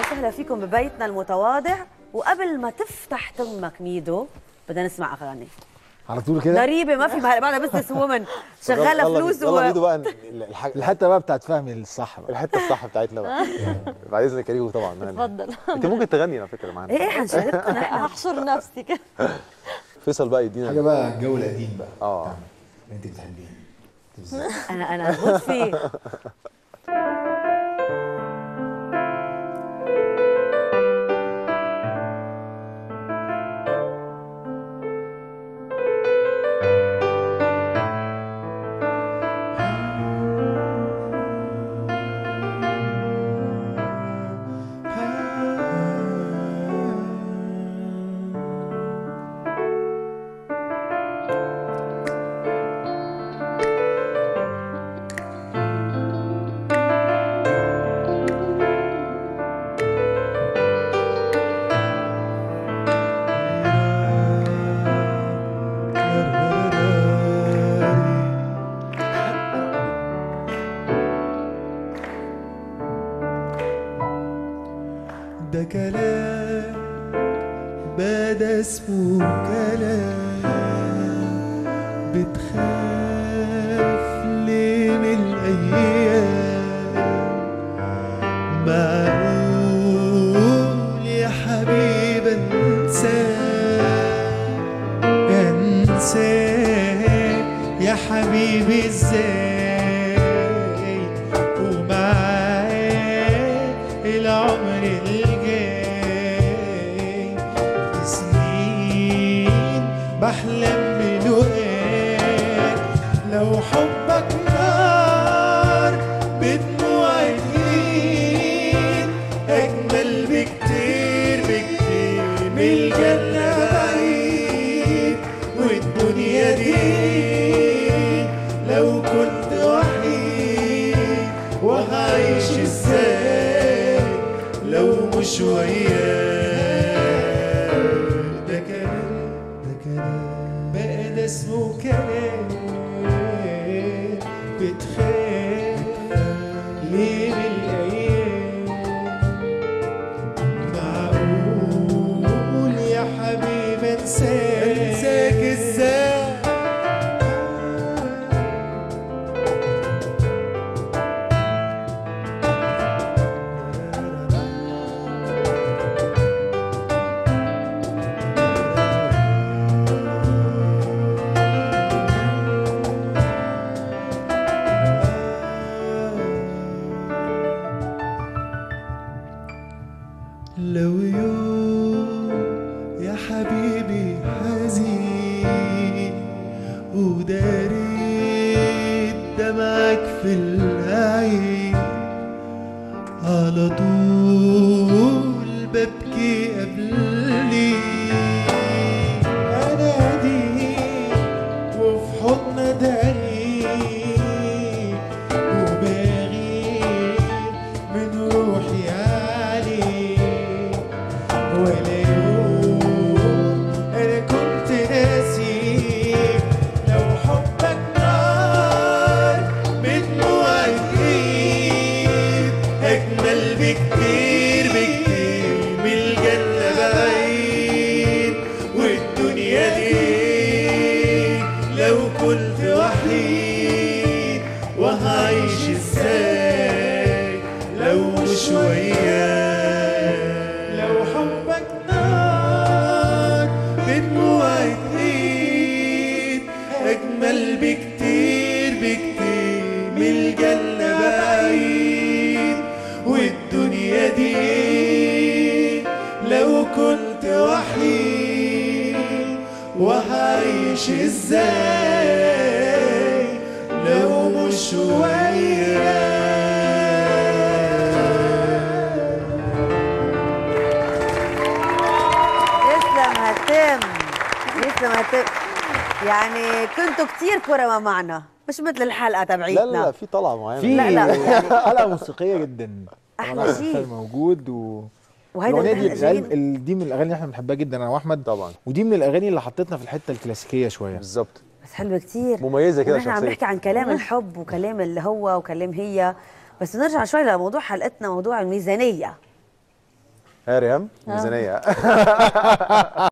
وسهلا فيكم ببيتنا المتواضع وقبل ما تفتح تمك ميدو بدنا نسمع اغاني على طول كده ضريبه ما في بعدها بزنس وومن شغاله يلا فلوس بينا- يلا بينا و... بقى ال- الحاجة الحته بقى بتاعت فهمي الصح بقى الحته الصح بتاعتنا بقى بعد اذنك يا ريهو طبعا اتفضل انت ممكن تغني على فكره معانا ايه حنشارككم احنا هحشر نفسي كده فيصل بقى يدينا حاجه بقى الجو القديم بقى اه بتاعنا، اللي انت بتحبيه انا انا هموت فيه ده كلام بدا اسمه كلام بتخاف ليه من الايام معقول يا حبيب انساك انساك يا حبيبي ازاي ومعاك العمر الجاي سنين بحلم بلقاك لو حبك نار بدموع الايد اجمل بكتير بكتير من الجنه بعيد والدنيا دي لو كنت وحيد وهعيش ازاي لو مش وياك ده كلام ده كلام بقى ده اسمه كلام بتخاف ليه من الايام معقول يا حبيبي انساك انساك ازاي لو يوم يا حبيبي حزين وداريت دمعك في العين على طول ببكي قبلي اناديك وفي حضن داريك وبغير من روحي عليك ولا يوم انا كنت ناسيك لو حبك نار بدموع الايد اجمل بكتير بكتير من الجنه بعيد والدنيا دي لو كنت وحيد وهعيش ازاي لو مش وياك لو حبك نار بدموع ايد اجمل بكتير بكتير من الجنه بعيد والدنيا دي لو كنت وحيد وهعيش ازاي لو مش وياك يسلم هتم يسلم هتم يعني كنتوا كتير كرمة معنا مش مثل الحلقة لا تبعيتنا لا لا في طلعه معينه في لا، لا، يعني- حلقه موسيقيه جدا أحلى طبعاً شيء. الحفل موجود و وهيدا الاغنيه دي اللي إحنا جايين- الأغاني- ال- دي من الاغاني اللي احنا بنحبها جدا انا واحمد طبعا ودي من الاغاني اللي حطتنا في الحته الكلاسيكيه شويه بالظبط بس حلوة كتير مميزه كده ونحن عم شخصيه نحكي عن كلام الحب وكلام اللي هو وكلام هي بس نرجع شوي لموضوع حلقتنا موضوع الميزانية يا ريهام ميزانيه